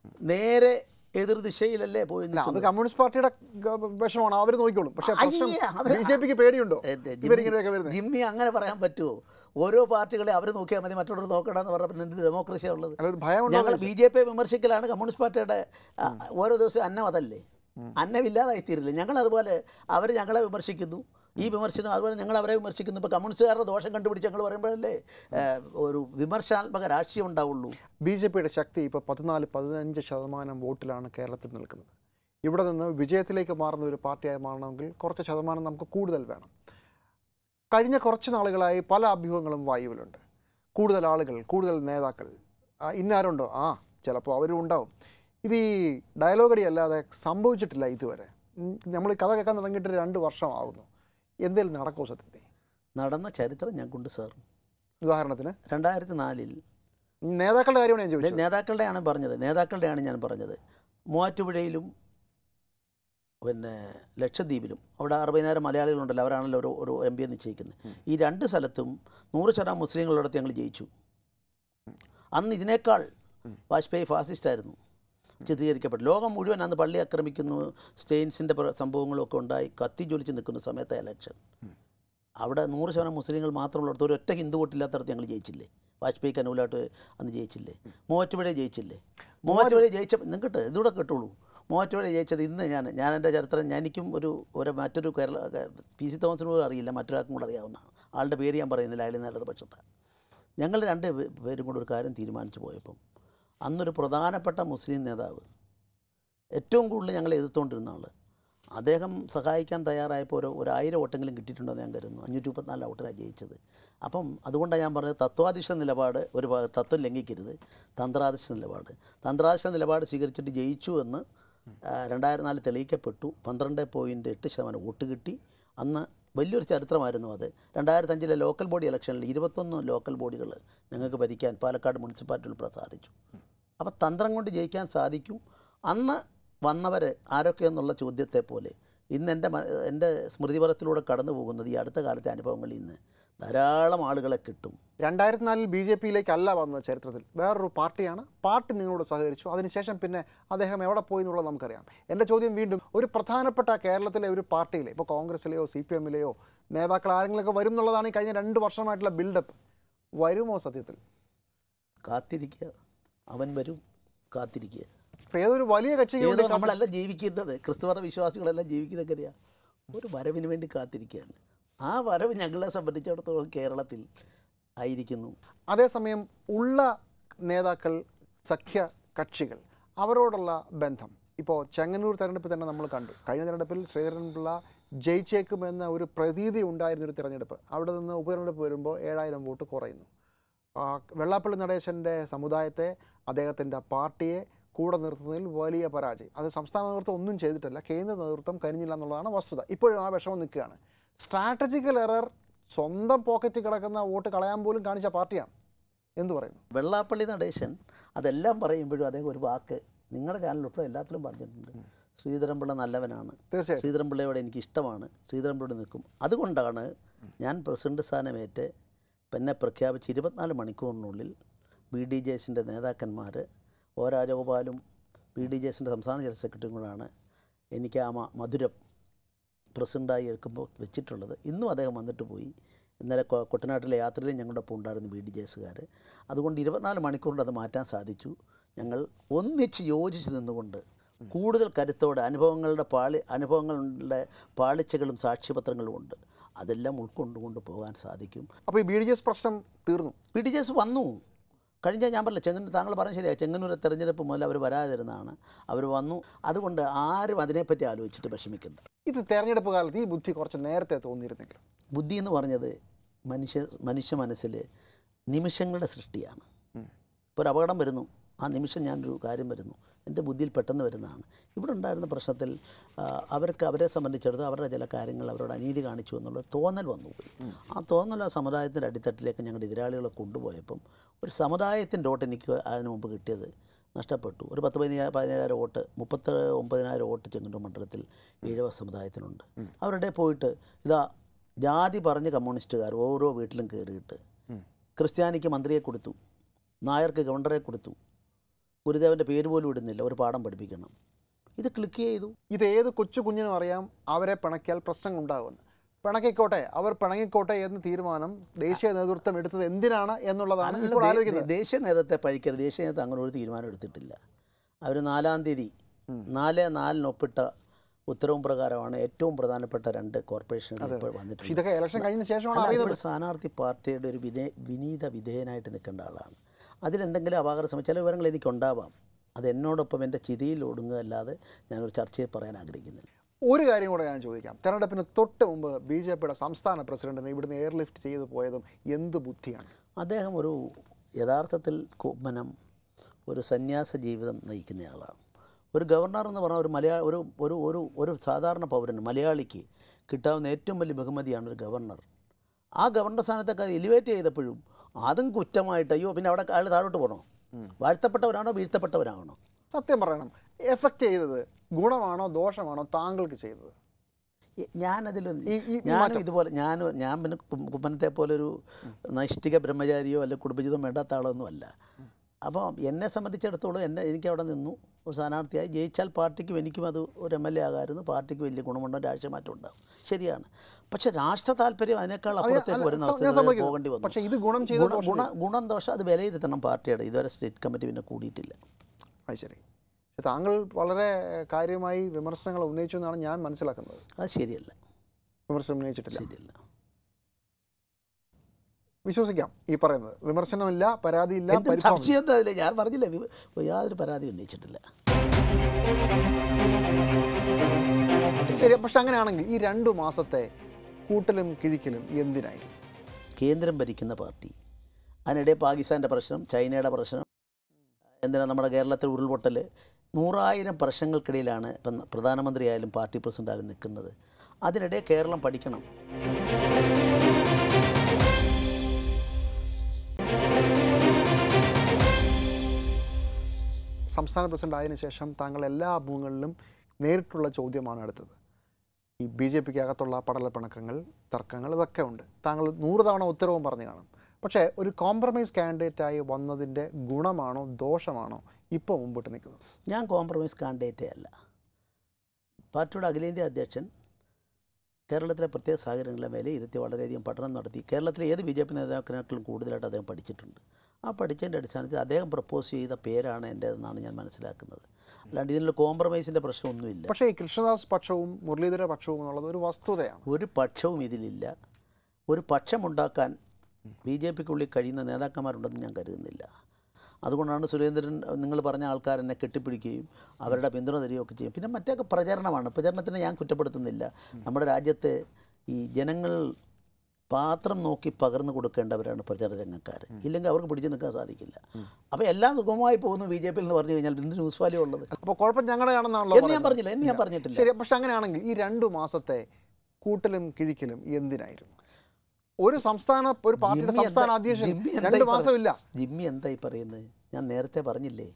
നേരെ എതിർ ദിശയിലല്ലേ പോയി അല്ല അത് കമ്മ്യൂണിസ്റ്റ് പാർട്ടിയുടെ ഗ- വിഷമാണ് അവർ നോക്കിക്കോളും പക്ഷേ പ്രശ്നം അയ്യേ, അവര് ബി ജെ പിക്ക് പേടിയുണ്ടോ ഏ, ദേ, ജിമ്മി- ഇവരിങ്ങനെയൊക്കെ വരുന്നത് ജിമ്മി അങ്ങനെ പറയാൻ പറ്റുമോ ഓരോ പാർട്ടികളെ അവർ നോക്കിയാൽ മതി മറ്റുള്ളവർ നോക്കണമെന്ന് പറഞ്ഞപ്പോൾ എന്ത് ഡെമോക്രസിയാണ് ഉള്ളത് അല്ല ഒരു ഭയമുണ്ടോ ഞങ്ങൾ ബി ജെ പി വിമർശിക്കലാണ് കമ്മ്യൂണിസ്റ്റ് പാർട്ടിയുടെ ആ, ഓരോ ദിവസവും അന്നം അതല്ലേ അന്നമില്ലാതായിത്തീരില്ല ഞങ്ങൾ അതുപോലെ അവർ ഞങ്ങളെ വിമർശിക്കുന്നു ഈ വിമർശനം അതുപോലെ ഞങ്ങൾ അവരെ വിമർശിക്കുന്നു ഇപ്പോൾ കമ്മ്യൂണിസ്റ്റുകാരുടെ ദോഷം കണ്ടുപിടിച്ച് ഞങ്ങൾ പറയുമ്പോഴല്ലേ ഏ, ഒരു വിമർശനാത്മക രാഷ്ട്രീയം ഉണ്ടാവുള്ളൂ ബി ജെ പിയുടെ ശക്തി ഇപ്പോൾ പതിനാല് പതിനഞ്ച് ശതമാനം വോട്ടിലാണ് കേരളത്തിൽ നിൽക്കുന്നത് ഇവിടെ നിന്ന് വിജയത്തിലേക്ക് മാറുന്ന ഒരു പാർട്ടിയായി മാറണമെങ്കിൽ കുറച്ച് ശതമാനം നമുക്ക് കൂടുതൽ വേണം കഴിഞ്ഞ കുറച്ച് നാളുകളായി പല അഭ്യൂഹങ്ങളും വായുവിലുണ്ട് കൂടുതൽ ആളുകൾ കൂടുതൽ നേതാക്കൾ ആ, ഇന്നാരുണ്ടോ ആ ചിലപ്പോൾ അവരും ഉണ്ടാവും ഇത് ഈ ഡയലോഗടി അല്ലാതെ സംഭവിച്ചിട്ടില്ല ഇതുവരെ നമ്മൾ കഥ കേൾക്കാൻ തുടങ്ങിയിട്ട് രണ്ട് വർഷമാകുന്നു എന്തെങ്കിലും നടക്കുമോ സത്യത്തിൽ നടന്ന ചരിത്രം ഞാൻ കൊണ്ട് സാർ ഉദാഹരണത്തിന് രണ്ടായിരത്തി നാലിൽ നേതാക്കളുടെ കാര്യമാണ് ഞാൻ ചോദിച്ചത് നേതാക്കളുടെയാണ് പറഞ്ഞത് നേതാക്കളുടെയാണ് ഞാൻ പറഞ്ഞത് മൂവാറ്റുപുഴയിലും പിന്നെ ലക്ഷദ്വീപിലും അവിടെ അറുപതിനായിരം മലയാളികളുണ്ടല്ലോ അവരാണല്ലോ ഒരു ഒരു എം പി നിശ്ചയിക്കുന്നത് ഈ രണ്ട് സ്ഥലത്തും നൂറ് ശതമാനം മുസ്ലിങ്ങളുള്ളിടത്ത് ഞങ്ങൾ ജയിച്ചു അന്ന് ഇതിനേക്കാൾ വാജ്പേയി ഫാസിസ്റ്റായിരുന്നു ചിത്രീകരിക്കപ്പെട്ടു ലോകം മുഴുവൻ അന്ന് പള്ളി ആക്രമിക്കുന്നു സ്റ്റെയിൻസിൻ്റെ സംഭവങ്ങളൊക്കെ ഉണ്ടായി കത്തി ജ്വലിച്ച് നിൽക്കുന്ന സമയത്തെ ഇലക്ഷൻ അവിടെ നൂറ് ശതമാനം മുസ്ലിങ്ങൾ മാത്രമുള്ളിടത്ത് ഒരു ഒറ്റ ഹിന്ദു വോട്ടില്ലാത്തടത്ത് ഞങ്ങൾ ജയിച്ചില്ലേ വാജ്പേയിക്ക് അനുകൂലമായിട്ട് അന്ന് ജയിച്ചില്ലേ മൂവാറ്റുപുഴ ജയിച്ചില്ലേ മൂവാറ്റുപുഴ ജയിച്ച നിങ്ങട്ട് ഇതൂടെ കേട്ടുള്ളൂ മൂവാറ്റുപുഴ ജയിച്ചത് ഇന്ന് ഞാൻ ഞാൻ എൻ്റെ ചരിത്രം ഞാൻ എനിക്കും ഒരു ഒരു മറ്റൊരു കേരള പി സി തോമസിന് പോലും അറിയില്ല മറ്റൊരാൾക്കും കൂടെ അറിയാവുന്നതാണ് ആളുടെ പേര് ഞാൻ പറയുന്നില്ല അയാൾ നേരത്തെ പക്ഷത്തെ ഞങ്ങൾ രണ്ട് പേ- പേരും കൂടെ ഒരു കാര്യം തീരുമാനിച്ചു പോയപ്പം അന്നൊരു പ്രധാനപ്പെട്ട മുസ്ലിം നേതാവ് ഏറ്റവും കൂടുതൽ ഞങ്ങൾ എതിർത്തുകൊണ്ടിരുന്ന ആൾ അദ്ദേഹം സഹായിക്കാൻ തയ്യാറായപ്പോൾ ഒരു ഒരു ആയിരം വോട്ടെങ്കിലും കിട്ടിയിട്ടുണ്ടെന്ന് ഞാൻ കരുതുന്നു അഞ്ഞൂറ്റി മുപ്പത്തിനാല് വോട്ടിനാണ് ജയിച്ചത് അപ്പം അതുകൊണ്ടാണ് ഞാൻ പറഞ്ഞത് തത്വാധിഷ്ഠ നിലപാട് ഒരു ഭാ- തത്വം ലംഘിക്കരുത് തന്ത്രാധിഷ്ഠ നിലപാട് തന്ത്രാധിഷ്ഠ നിലപാട് സ്വീകരിച്ചിട്ട് ജയിച്ചു എന്ന് രണ്ടായിരത്തി നാല് തെളിയിക്കപ്പെട്ടു പന്ത്രണ്ട് പോയിൻറ്റ് എട്ട് ശതമാനം വോട്ട് കിട്ടി അന്ന് വലിയൊരു ചരിത്രമായിരുന്നു അത് രണ്ടായിരത്തഞ്ചിലെ ലോക്കൽ ബോഡി ഇലക്ഷനിൽ ഇരുപത്തൊന്ന് ലോക്കൽ ബോഡികൾ ഞങ്ങൾക്ക് ഭരിക്കാൻ പാലക്കാട് മുനിസിപ്പാലിറ്റി ഉൾപ്പെടെ സാധിച്ചു അപ്പോൾ തന്ത്രം കൊണ്ട് ജയിക്കാൻ സാധിക്കും അന്ന് വന്നവർ ആരൊക്കെയെന്നുള്ള ചോദ്യത്തെ പോലെ ഇന്ന് എൻ്റെ മ- എൻ്റെ സ്മൃതിപരത്തിലൂടെ കടന്നു പോകുന്നത് ഈ അടുത്ത കാലത്തെ അനുഭവങ്ങളിൽ നിന്ന് ധാരാളം ആളുകളെ കിട്ടും രണ്ടായിരത്തി നാലിൽ ബി ജെ പിയിലേക്ക് അല്ല വന്നത് ചരിത്രത്തിൽ വേറൊരു പാർട്ടിയാണ് പാർട്ടി നിങ്ങളോട് സഹകരിച്ചു അതിനുശേഷം പിന്നെ അദ്ദേഹം എവിടെ പോയി എന്നുള്ളത് നമുക്കറിയാം എൻ്റെ ചോദ്യം വീണ്ടും ഒരു പ്രധാനപ്പെട്ട കേരളത്തിലെ ഒരു പാർട്ടിയിലെ ഇപ്പോൾ കോൺഗ്രസിലെയോ സി പി എമ്മിലെയോ നേതാക്കൾ ആരെങ്കിലുമൊക്കെ വരും എന്നുള്ളതാണ് ഈ കഴിഞ്ഞ രണ്ട് വർഷമായിട്ടുള്ള ബിൽഡപ്പ് വരുമോ സത്യത്തിൽ കാത്തിരിക്കുക അവൻ വരും കാത്തിരിക്കുക ഇപ്പോൾ ഏതൊരു വലിയ കക്ഷിക്ക് ഏതോ വേണ്ടി കാത്ത് നമ്മളെല്ലാം ജീവിക്കുന്നത് ക്രിസ്തുമത വിശ്വാസികളെല്ലാം ജീവിക്കുന്നത് എങ്ങനെയാണ് ഒരു വരവിന് വേണ്ടി കാത്തിരിക്കുകയാണ് ആ വരവ് ഞങ്ങളെ സംബന്ധിച്ചിടത്തോളം കേരളത്തിൽ ആയിരിക്കുന്നു അതേസമയം ഉള്ള നേതാക്കൾ സഖ്യ കക്ഷികൾ അവരോടുള്ള ബന്ധം ഇപ്പോൾ ചെങ്ങന്നൂർ തെരഞ്ഞെടുപ്പ് തന്നെ നമ്മൾ കണ്ടു കഴിഞ്ഞ തെരഞ്ഞെടുപ്പിൽ ശ്രീധരൻപിള്ള ജയിച്ചേക്കുമെന്ന ഒരു പ്രതീതി ഉണ്ടായിരുന്നൊരു തിരഞ്ഞെടുപ്പ് അവിടെ നിന്ന് ഉപതെരഞ്ഞെടുപ്പ് വരുമ്പോൾ ഏഴായിരം വോട്ട് കുറയുന്നു ആ, വെള്ളാപ്പള്ളി നടേശൻ്റെ സമുദായത്തെ അദ്ദേഹത്തിൻ്റെ പാർട്ടിയെ കൂടെ നിർത്തുന്നതിൽ വലിയ പരാജയം അത് സംസ്ഥാന നേതൃത്വം ഒന്നും ചെയ്തിട്ടില്ല കേന്ദ്ര നേതൃത്വം കരിഞ്ഞില്ല എന്നുള്ളതാണ് വസ്തുത ഇപ്പോഴും ആ വിഷമം നിൽക്കുകയാണ് സ്ട്രാറ്റജിക്കൽ എറർ സ്വന്തം പോക്കറ്റിൽ കിടക്കുന്ന വോട്ട് കളയാൻ പോലും കാണിച്ച പാർട്ടിയാണ് എന്തു പറയുന്നു വെള്ളാപ്പള്ളി നടേശൻ അതെല്ലാം പറയുമ്പോഴും അദ്ദേഹം ഒരു വാക്ക് നിങ്ങളുടെ ചാനലിലൊട്ടും എല്ലാത്തിലും പറഞ്ഞിട്ടുണ്ട് ശ്രീധരൻപിള്ള നല്ലവനാണ് തീർച്ചയായും ശ്രീധരൻപിള്ളയോട് എനിക്ക് ഇഷ്ടമാണ് ശ്രീധരൻപിള്ളയോട് നിൽക്കും അതുകൊണ്ടാണ് ഞാൻ പ്രസിഡന്റ് സ്ഥാനമേറ്റ് എന്നെ പ്രഖ്യാപിച്ച് ഇരുപത്തിനാല് മണിക്കൂറിനുള്ളിൽ ബി ഡി ജെ എസിൻ്റെ നേതാക്കന്മാർ ഒ രാജഗോപാലും ബി ഡി ജെ എസിൻ്റെ സംസ്ഥാന ജനറൽ സെക്രട്ടറിയും കൂടാണ് എനിക്ക് ആ മ- മധുരം പ്രസിഡൻ്റായി എടുക്കുമ്പോൾ വെച്ചിട്ടുള്ളത് ഇന്നും അദ്ദേഹം വന്നിട്ട് പോയി ഇന്നലെ കൊ- കുട്ടനാട്ടിലെ യാത്രയിലും ഞങ്ങളുടെ ഒപ്പം ഉണ്ടായിരുന്നു ബി ഡി ജെ എസുകാർ അതുകൊണ്ട് ഇരുപത്തിനാല് മണിക്കൂറിൻ്റെ അത് മാറ്റാൻ സാധിച്ചു ഞങ്ങൾ ഒന്നിച്ച് യോജിച്ച് നിന്നുകൊണ്ട് കൂടുതൽ കരുത്തോടെ അനുഭവങ്ങളുടെ പാളി അനുഭവങ്ങളുടെ പാളിച്ചകളും സാക്ഷ്യപത്രങ്ങളും ഉണ്ട് അതെല്ലാം ഉൾക്കൊണ്ടുകൊണ്ട് പോകാൻ സാധിക്കും അപ്പോൾ ഈ ബി ഡി എസ് പ്രശ്നം തീർന്നു പി ഡി ജെ എസ് വന്നു കഴിഞ്ഞ ഞാൻ പറഞ്ഞില്ല ചെങ്ങന്നൂർ താങ്കൾ പറഞ്ഞ ശരിയാണ് ചെങ്ങന്നൂരെ തെരഞ്ഞെടുപ്പ് മുതൽ അവർ വരാതിരുന്നതാണ് അവർ വന്നു അതുകൊണ്ട് ആരും അതിനെപ്പറ്റി ആലോചിച്ചിട്ട് വിഷമിക്കണ്ട ഇത് തെരഞ്ഞെടുപ്പ് കാലത്ത് ഈ ബുദ്ധി കുറച്ച് നേരത്തെ തോന്നിയിരുന്നെങ്കിലും ബുദ്ധി എന്ന് പറഞ്ഞത് മനുഷ്യ മനുഷ്യ മനസ്സിൽ നിമിഷങ്ങളുടെ സൃഷ്ടിയാണ് ഉം. ഇപ്പോൾ ഒരു അപകടം വരുന്നു ആ നിമിഷം ഞാനൊരു കാര്യം വരുന്നു എൻ്റെ ബുദ്ധിയിൽ പെട്ടെന്ന് വരുന്നതാണ് ഇവിടെ ഉണ്ടായിരുന്ന പ്രശ്നത്തിൽ ആ, അവർക്ക് അവരെ സംബന്ധിച്ചിടത്തോളം അവരുടെ ചില കാര്യങ്ങൾ അവരോട് അനീതി കാണിച്ചു എന്നുള്ളത് തോന്നൽ വന്നുപോയി ആ തോന്നൽ ആ സമുദായത്തിൻ്റെ അടിത്തട്ടിലേക്ക് ഞങ്ങളുടെ എതിരാളികളെ കൊണ്ടുപോയപ്പം ഒരു സമുദായത്തിൻ്റെ വോട്ട് എനിക്ക് അതിന് മുമ്പ് കിട്ടിയത് നഷ്ടപ്പെട്ടു ഒരു പത്ത് പതിനായിരം പതിനേഴായിരം വോട്ട് മുപ്പത്തി ഒമ്പതിനായിരം വോട്ട് ചെങ്ങന്നൂർ മണ്ഡലത്തിൽ ഈഴവ സമുദായത്തിനുണ്ട് അവരുടെ പോയിട്ട് ഇതാ ജാതി പറഞ്ഞ് കമ്മ്യൂണിസ്റ്റുകാർ ഓരോ വീട്ടിലും കയറിയിട്ട് ഉം. ക്രിസ്ത്യാനിക്ക് മന്ത്രിയെ കൊടുത്തു നായർക്ക് ഗവർണറെ കൊടുത്തു ഗുരുദേവൻ്റെ പേര് പോലും ഇടുന്നില്ല ഒരു പാഠം പഠിപ്പിക്കണം ഇത് ക്ലിക്ക് ചെയ്തു ഇത് ഏത് കൊച്ചു കുഞ്ഞിനും അറിയാം അവരെ പിണക്കിയാൽ പ്രശ്നങ്ങൾ ഉണ്ടാകുമെന്ന് പിണക്കിക്കോട്ടെ അവർ പിണങ്ങിക്കോട്ടെ എന്ന തീരുമാനം ദേശീയ നേതൃത്വം എടുത്തത് എന്തിനാണ് എന്നുള്ളതാണ് ഇപ്പോൾ ദേ- ആലോചിക്കുന്നത് ദേശീയ നേതൃത്വത്തെ പഴിക്കരുത് ദേശീയ നേതൃത്വം അങ്ങനെ ഒരു തീരുമാനം എടുത്തിട്ടില്ല അവർ നാലാം തീയതി നാല് നാലിന് ഒപ്പിട്ട ഉത്തരവും പ്രകാരമാണ് ഏറ്റവും പ്രധാനപ്പെട്ട രണ്ട് കോർപ്പറേഷനുകൾ ഇപ്പോൾ പക്ഷേ വന്നിട്ടുള്ളത് ഇതൊക്കെ ഇലക്ഷൻ കഴിഞ്ഞ ശേഷമാണ് അല്ല, അറിയുന്നത് ഇവിടെ സ്ഥാനാർത്ഥി പാർട്ടിയുടെ ഒരു വിധേ വിനീത വിധേയനായിട്ട് നിൽക്കേണ്ട ആളാണ് അതിലെന്തെങ്കിലും അപാകത സമയം ചില വിവരങ്ങൾ എനിക്കുണ്ടാവാം അത് എന്നോടൊപ്പം എൻ്റെ ചിതിയിൽ ഒടുങ്ങുക അല്ലാതെ ഞാനൊരു ചർച്ചയിൽ പറയാൻ ആഗ്രഹിക്കുന്നില്ല ഒരു കാര്യം കൂടെ ഞാൻ ചോദിക്കാം തെരഞ്ഞെടുപ്പിന് തൊട്ട് മുമ്പ് ബി ജെ പിയുടെ സംസ്ഥാന പ്രസിഡന്റിനെ ഇവിടുന്ന് എയർലിഫ്റ്റ് ചെയ്തു പോയതും എന്ത് ബുദ്ധിയാണ് അദ്ദേഹം ഒരു യഥാർത്ഥത്തിൽ കുമ്മനം ഒരു സന്യാസ ജീവിതം നയിക്കുന്നയാളാണ് ഒരു ഗവർണർ എന്ന് പറഞ്ഞാൽ ഒരു മലയാള ഒരു ഒരു ഒരു ഒരു സാധാരണ പൗരന് മലയാളിക്ക് കിട്ടാവുന്ന ഏറ്റവും വലിയ ബഹുമതിയാണ് ഒരു ഗവർണർ ആ ഗവർണർ സ്ഥാനത്തൊക്കെ എലിവേറ്റ് ചെയ്തപ്പോഴും അതും കുറ്റമായിട്ട് അയ്യോ പിന്നെ അവിടെ അയാൾ താഴോട്ട് പോകണോ വാഴ്ത്തപ്പെട്ടവരാണോ വീഴ്ത്തപ്പെട്ടവരാണോ സത്യം പറയണം എഫക്റ്റ് ചെയ്തത് ഗുണമാണോ ദോഷമാണോ താങ്കൾക്ക് ചെയ്തത് എ- ഞാനതിലും ഈ ഈ ഞാനും ഇതുപോലെ ഞാൻ ഞാൻ പിന്നെ കും- കുമ്മനത്തെ പോലൊരു നൈഷ്ഠിക ബ്രഹ്മചാരിയോ അല്ലെ കുടുംബജീവിതം വേണ്ടാത്ത ആളൊന്നും അല്ല അപ്പോൾ എന്നെ സംബന്ധിച്ചിടത്തോളം എന്നെ എനിക്ക് അവിടെ നിന്നു ഒരു സ്ഥാനാർത്ഥിയായി ജയിച്ചാൽ പാർട്ടിക്കും എനിക്കും അത് ഒരു എം എൽ എ ആകാമായിരുന്നു പാർട്ടിക്ക് വലിയ ഗുണമുണ്ടോ രാഷ്ട്രീയ മാറ്റം ഉണ്ടാവും ശരിയാണ് പക്ഷേ രാഷ്ട്ര താല്പര്യം അതിനേക്കാൾ അപ്പുറത്തേക്ക് അല്ല, വരുന്ന സ- ഞാൻ അവസ്ഥ സമ്മതിക്കുന്നു. പോകേണ്ടി വന്നു പക്ഷേ ഇത് ഗുണം ചെയ്ത ഗുണ ഗുണ ഗുണം ദോഷം അത് വിലയിരുത്തണം പാർട്ടിയുടെ ഇതുവരെ സ്റ്റേറ്റ് കമ്മിറ്റി പിന്നെ കൂടിയിട്ടില്ല അത് ശരി പക്ഷെ താങ്കൾ വളരെ കാര്യമായി വിമർശനങ്ങൾ ഉന്നയിച്ചു എന്നാണ് ഞാൻ മനസ്സിലാക്കുന്നത് അത് ശരിയല്ല വിമർശനം ഉന്നയിച്ചിട്ടില്ല ശരിയല്ല വിശ്വസിക്കാം ഈ പറയുന്നത് വിമർശനമില്ല പരാതിയില്ല എന്ത് പരിഭവം സംശയം എന്താ അതില്? ഞാൻ പറഞ്ഞില്ല വി- യാതൊരു പരാതി ഉന്നയിച്ചിട്ടില്ല ശരി പക്ഷെ അങ്ങനെയാണെങ്കിൽ ഈ രണ്ടു മാസത്തെ കൂട്ടലും കിഴിക്കലും എന്തിനായിരുന്നു കേന്ദ്രം ഭരിക്കുന്ന പാർട്ടി അതിനിടെ പാകിസ്ഥാൻ്റെ പ്രശ്നം ചൈനയുടെ പ്രശ്നം എന്തിനാ നമ്മുടെ കേരളത്തിൽ ഉരുൾപൊട്ടൽ നൂറായിരം പ്രശ്നങ്ങൾക്കിടയിലാണ് ഇപ്പം പ്രധാനമന്ത്രിയായാലും പാർട്ടി പ്രസിഡൻ്റായാലും നിൽക്കുന്നത് അതിനിടെ കേരളം പഠിക്കണം സംസ്ഥാന പ്രസിഡന്റ് ആയതിനു ശേഷം താങ്കൾ എല്ലാ അഭിമുഖങ്ങളിലും നേരിട്ടുള്ള ചോദ്യമാണ് എടുത്തത് ഈ ബി ജെ പിക്ക് അകത്തുള്ള പടലപ്പിണക്കങ്ങൾ തർക്കങ്ങൾ ഇതൊക്കെ ഉണ്ട് താങ്കൾ നൂറ് തവണ ഉത്തരവും പറഞ്ഞു കാണും പക്ഷേ ഒരു കോംപ്രമൈസ് കാൻഡിഡേറ്റായി വന്നതിൻ്റെ ഗുണമാണോ ദോഷമാണോ ഇപ്പോൾ മുമ്പോട്ട് നിൽക്കുന്നത് ഞാൻ കോംപ്രമൈസ് കാൻഡിഡേറ്റേ അല്ല പാർട്ടിയുടെ അഖിലേന്ത്യാ അധ്യക്ഷൻ കേരളത്തിലെ പ്രത്യേക സാഹചര്യങ്ങളെ വിലയിരുത്തി വളരെയധികം പഠനം നടത്തി കേരളത്തിലെ ഏത് ബി ജെ പി നേതാക്കളെക്കാളും കൂടുതലായിട്ട് അദ്ദേഹം പഠിച്ചിട്ടുണ്ട് ആ പഠിച്ചതിൻ്റെ അടിസ്ഥാനത്തിൽ അദ്ദേഹം പ്രപ്പോസ് ചെയ്ത പേരാണ് എൻ്റേതെന്നാണ് ഞാൻ മനസ്സിലാക്കുന്നത് അല്ലാണ്ട് ഇതിനുള്ള കോംപ്രമൈസിൻ്റെ പ്രശ്നമൊന്നുമില്ല പക്ഷേ ഈ കൃഷ്ണദാസ് പക്ഷവും മുരളീധര പക്ഷവും എന്നുള്ളത് ഒരു വസ്തുതയാണ് ഒരു പക്ഷവും ഇതിലില്ല ഒരു പക്ഷമുണ്ടാക്കാൻ ബി ജെ പിക്കുള്ളിൽ കഴിയുന്ന നേതാക്കന്മാരുണ്ടെന്ന് ഞാൻ കരുതുന്നില്ല അതുകൊണ്ടാണ് സുരേന്ദ്രൻ നിങ്ങൾ പറഞ്ഞ ആൾക്കാർ എന്നെ കെട്ടിപ്പിടിക്കുകയും അവരുടെ പിന്തുണ തരികയൊക്കെ ചെയ്യും പിന്നെ മറ്റൊക്കെ പ്രചരണമാണ് പ്രചരണത്തിന് ഞാൻ കുറ്റപ്പെടുത്തുന്നില്ല നമ്മുടെ രാജ്യത്ത് ഈ ജനങ്ങൾ പാത്രം നോക്കി പകർന്നു കൊടുക്കേണ്ടവരാണ് പ്രചരണ രംഗക്കാർ ഇല്ലെങ്കിൽ അവർക്ക് പിടിച്ചു നിൽക്കാൻ സാധിക്കില്ല അപ്പോൾ എല്ലാം സുഗമമായി പോകുന്നു ബി ജെ പിയിൽ എന്ന് പറഞ്ഞു കഴിഞ്ഞാൽ എന്ത് ന്യൂസ് വാല്യൂ ഉള്ളത് അപ്പോൾ കുഴപ്പം ഞങ്ങളുടെയാണെന്നാണല്ലോ എന്ന് ഞാൻ പറയുന്നത്. പറഞ്ഞില്ല എന്ന് ഞാൻ പറഞ്ഞിട്ടില്ല ശരി പക്ഷെ അങ്ങനെയാണെങ്കിൽ ഈ രണ്ടു മാസത്തെ കൂട്ടലും കിഴിക്കലും എന്തിനായിരുന്നു ഒരു സംസ്ഥാന ഒരു പാർട്ടിയുടെ ജിമ്മി സംസ്ഥാന എന്താ- അധ്യക്ഷൻ ജിമ്മി എന്താ രണ്ട് ഈ മാസമില്ല ജിമ്മി എന്തായി പറയുന്നത് ഞാൻ നേരത്തെ പറഞ്ഞില്ലേ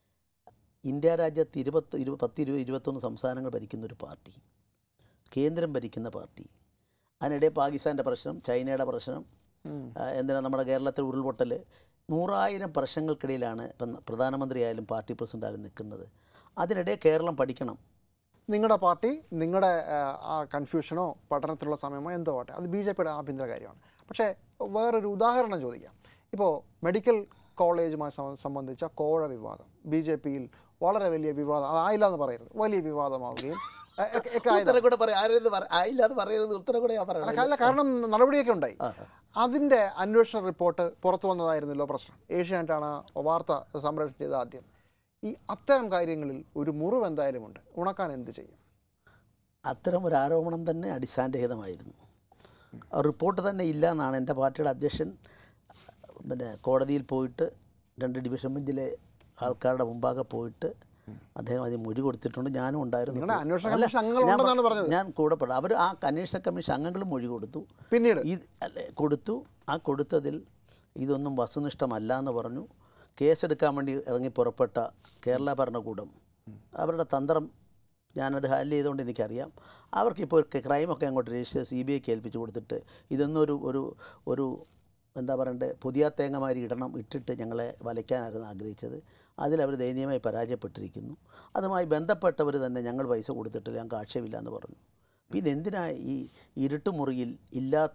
ഇന്ത്യ രാജ്യത്ത് ഇരുപത്തി ഇരു പത്ത് ഇരുപത് ഇരുപത്തൊന്ന് സംസ്ഥാനങ്ങൾ ഭരിക്കുന്ന ഒരു പാർട്ടി കേന്ദ്രം ഭരിക്കുന്ന പാർട്ടി അതിനിടെ പാകിസ്ഥാൻ്റെ പ്രശ്നം ചൈനയുടെ പ്രശ്നം ഉം. ആ, എന്തിനാ നമ്മുടെ കേരളത്തിൽ ഉരുൾപൊട്ടൽ നൂറായിരം പ്രശ്നങ്ങൾക്കിടയിലാണ് ഇപ്പം പ്രധാനമന്ത്രിയായാലും പാർട്ടി പ്രസിഡൻ്റായാലും നിൽക്കുന്നത് അതിനിടെ കേരളം പഠിക്കണം നിങ്ങളുടെ പാർട്ടി നിങ്ങളുടെ ആ കൺഫ്യൂഷനോ പഠനത്തിലുള്ള സമയമോ എന്തോ ആട്ടെ അത് ബി ജെ പിയുടെ ആഭ്യന്തര കാര്യമാണ് പക്ഷേ വേറൊരു ഉദാഹരണം ചോദിക്കാം ഇപ്പോൾ മെഡിക്കൽ കോളേജുമായി സംബ- സംബന്ധിച്ച കോഴ വിവാദം ബി ജെ പിയിൽ വളരെ വലിയ വിവാദം അതായില്ല എന്ന് പറയരുത് വലിയ വിവാദമാവുകയും എ- എ- ഒക്കെ ആയതാണ്. ഉത്തരം കൂടെ പറയാം ആരും ആയില്ല അത് പറയുന്നത് ഉത്തരം കൂടെ ഞാൻ അല്ല, പറയണം അല്ല കാരണം നടപടിയൊക്കെ ഉണ്ടായി ആ, അതിൻ്റെ അന്വേഷണ റിപ്പോർട്ട് പുറത്തു വന്നതായിരുന്നല്ലോ പ്രശ്നം ഏഷ്യാനെറ്റാണ് ആ വാർത്ത സംപ്രേഷണം ചെയ്തത് ആദ്യം ഈ അത്തരം കാര്യങ്ങളിൽ ഒരു മുറിവ് എന്തായാലും ഉണ്ട് ഉണക്കാൻ എന്ത് ചെയ്യും അത്തരം ഒരു ആരോപണം തന്നെ അടിസ്ഥാനരഹിതമായിരുന്നു ആ റിപ്പോർട്ട് തന്നെ ഇല്ല എന്നാണ് എൻ്റെ പാർട്ടിയുടെ അധ്യക്ഷൻ പിന്നെ കോടതിയിൽ പോയിട്ട് രണ്ട് ഡിവിഷൻ ബെഞ്ചിലെ ആൾക്കാരുടെ മുമ്പാകെ പോയിട്ട് അദ്ദേഹം അതിന് മൊഴി കൊടുത്തിട്ടുണ്ട് ഞാനും ഉണ്ടായിരുന്നു നിങ്ങളുടെ അന്വേഷണ അല്ല, കമ്മീഷൻ അംഗങ്ങൾ ഞാൻ ഉണ്ടെന്നാണ് പ- പറഞ്ഞത് ഞാൻ കൂടെ പെടാം അവർ ആ അന്വേഷണ കമ്മീഷൻ അംഗങ്ങളും മൊഴി കൊടുത്തു പിന്നീട് ഇത് അല്ലെ കൊടുത്തു ആ കൊടുത്തതിൽ ഇതൊന്നും വസ്തുനിഷ്ഠമല്ല എന്ന് പറഞ്ഞു കേസെടുക്കാൻ വേണ്ടി ഇറങ്ങി പുറപ്പെട്ട കേരള ഭരണകൂടം അവരുടെ തന്ത്രം ഞാനത് ഹാൻഡിൽ ചെയ്തുകൊണ്ട് എനിക്കറിയാം അവർക്കിപ്പോൾ ഒരു ക്രൈമൊക്കെ അങ്ങോട്ട് രജിസ്റ്റർ സി ബി ഐക്ക് ഏൽപ്പിച്ച് കൊടുത്തിട്ട് ഇതൊന്നും ഒരു ഒരു ഒരു എന്താ പറയണ്ടേ പുതിയ തേങ്ങമാരി ഇടണം ഇട്ടിട്ട് ഞങ്ങളെ വലയ്ക്കാനായിരുന്നു ആഗ്രഹിച്ചത് അതിലവർ ദയനീയമായി പരാജയപ്പെട്ടിരിക്കുന്നു അതുമായി ബന്ധപ്പെട്ടവർ തന്നെ ഞങ്ങൾ പൈസ കൊടുത്തിട്ടില്ല ഞങ്ങൾക്ക് ആക്ഷേപമില്ല എന്ന് പറഞ്ഞു പിന്നെ എന്തിനാ ഈ ഇരുട്ടുമുറിയിൽ ഇല്ലാത്ത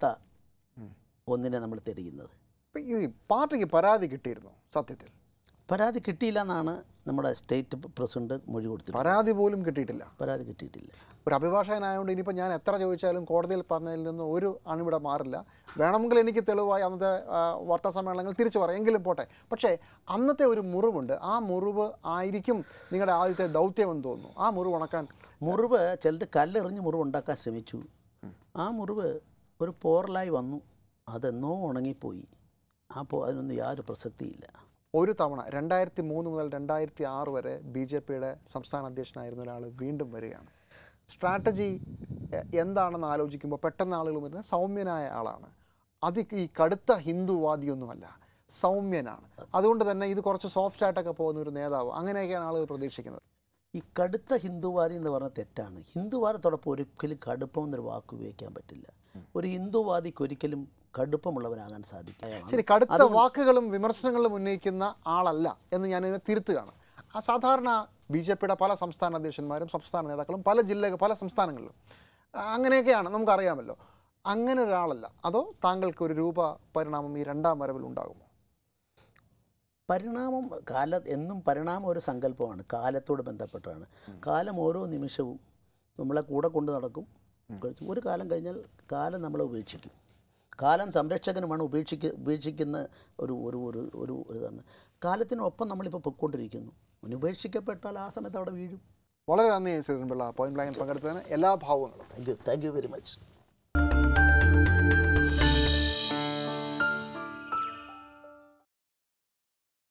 ഒന്നിനെ നമ്മൾ തിരയുന്നത് ഇപ്പൊ ഈ പാർട്ടിക്ക് പരാതി കിട്ടിയിരുന്നു സത്യത്തിൽ പരാതി കിട്ടിയില്ല എന്നാണ് നമ്മുടെ സ്റ്റേറ്റ് പ്രസിഡന്റ് മൊഴി കൊടുത്തിട്ടുള്ളത് പരാതി പോലും കിട്ടിയിട്ടില്ല പരാതി കിട്ടിയിട്ടില്ല ഒരു അഭിഭാഷകനായതുകൊണ്ട് ഇനിയിപ്പോൾ ഞാൻ എത്ര ചോദിച്ചാലും കോടതിയിൽ പറഞ്ഞതിൽ നിന്ന് ഒരു അണിവിടെ മാറില്ല വേണമെങ്കിൽ എനിക്ക് തെളിവായി അന്നത്തെ ആ, വാർത്താ സമ്മേളനങ്ങൾ തിരിച്ചു പറയാം എങ്കിലും പോട്ടെ പക്ഷേ അന്നത്തെ ഒരു മുറിവുണ്ട് ആ മുറിവ് ആയിരിക്കും നിങ്ങളുടെ ആദ്യത്തെ ദൗത്യമെന്ന് തോന്നുന്നു ആ മുറിവ് ഉണക്കാൻ മുറിവ് ചിലർ കല്ലെറിഞ്ഞ് മുറിവ് ഉണ്ടാക്കാൻ ശ്രമിച്ചു ആ മുറിവ് ഒരു പോറലായി വന്നു അതെന്നോ ഉണങ്ങിപ്പോയി ആ പോ അതിനൊന്നും യാതൊരു പ്രസക്തിയില്ല ഒരു തവണ രണ്ടായിരത്തി മൂന്ന് മുതൽ രണ്ടായിരത്തി ആറ് വരെ ബി ജെ പിയുടെ സംസ്ഥാന അധ്യക്ഷനായിരുന്ന ഒരാൾ വീണ്ടും വരികയാണ് സ്ട്രാറ്റജി എ- എന്താണെന്ന് ആലോചിക്കുമ്പോൾ പെട്ടെന്ന് ആളുകൾ വരുന്നത് സൗമ്യനായ ആളാണ് അതി ഈ കടുത്ത ഹിന്ദുവാദിയൊന്നുമല്ല സൗമ്യനാണ് അതുകൊണ്ട് തന്നെ ഇത് കുറച്ച് സോഫ്റ്റ് ആയിട്ടൊക്കെ പോകുന്ന ഒരു നേതാവ് അങ്ങനെയൊക്കെയാണ് ആളുകൾ പ്രതീക്ഷിക്കുന്നത് ഈ കടുത്ത ഹിന്ദുവാദി എന്ന് പറഞ്ഞാൽ തെറ്റാണ് ഹിന്ദുവാദത്തോടൊപ്പം ഒരിക്കലും കടുപ്പം എന്നൊരു വാക്ക് ഉപയോഗിക്കാൻ പറ്റില്ല ഒരു ഹിന്ദുവാദിക്ക് ഒരിക്കലും കടുപ്പമുള്ളവനാകാൻ സാധിക്കും ശരി കടുത്ത വാക്കുകളും വിമർശനങ്ങളും ഉന്നയിക്കുന്ന ആളല്ല എന്ന് ഞാൻ ഇതിനെ തിരുത്തുകയാണ് ആ സാധാരണ ബി ജെ പിയുടെ പല സംസ്ഥാന അധ്യക്ഷന്മാരും സംസ്ഥാന നേതാക്കളും പല ജില്ല പല സംസ്ഥാനങ്ങളിലും ആ, അങ്ങനെയൊക്കെയാണ് നമുക്കറിയാമല്ലോ അങ്ങനെ ഒരാളല്ല അതോ താങ്കൾക്ക് ഒരു രൂപ പരിണാമം ഈ രണ്ടാം വരവിൽ ഉണ്ടാകുമോ പരിണാമം കാല എന്നും പരിണാമം ഒരു സങ്കല്പമാണ് കാലത്തോട് ബന്ധപ്പെട്ടാണ് കാലം ഓരോ നിമിഷവും നമ്മളെ കൂടെ കൊണ്ട് നടക്കും ഒരു കാലം കഴിഞ്ഞാൽ കാലം നമ്മളെ ഉപേക്ഷിക്കും കാലം സംരക്ഷകനുമാണ് ഉപേക്ഷിക്ക ഉപേക്ഷിക്കുന്ന ഒരു ഒരു ഒരു ഒരു ഇതാണ് കാലത്തിനൊപ്പം നമ്മളിപ്പോൾ പൊയ്ക്കൊണ്ടിരിക്കുന്നു അവന് ഉപേക്ഷിക്കപ്പെട്ടാൽ ആ സമയത്ത് അവിടെ വീഴും വളരെ നന്ദി ശ്രീധരൻപിള്ള പോയിന്റ് ബ്ലാങ്കിൽ പങ്കെടുത്തതിന് എല്ലാ ഭാവങ്ങളും thank you thank you very much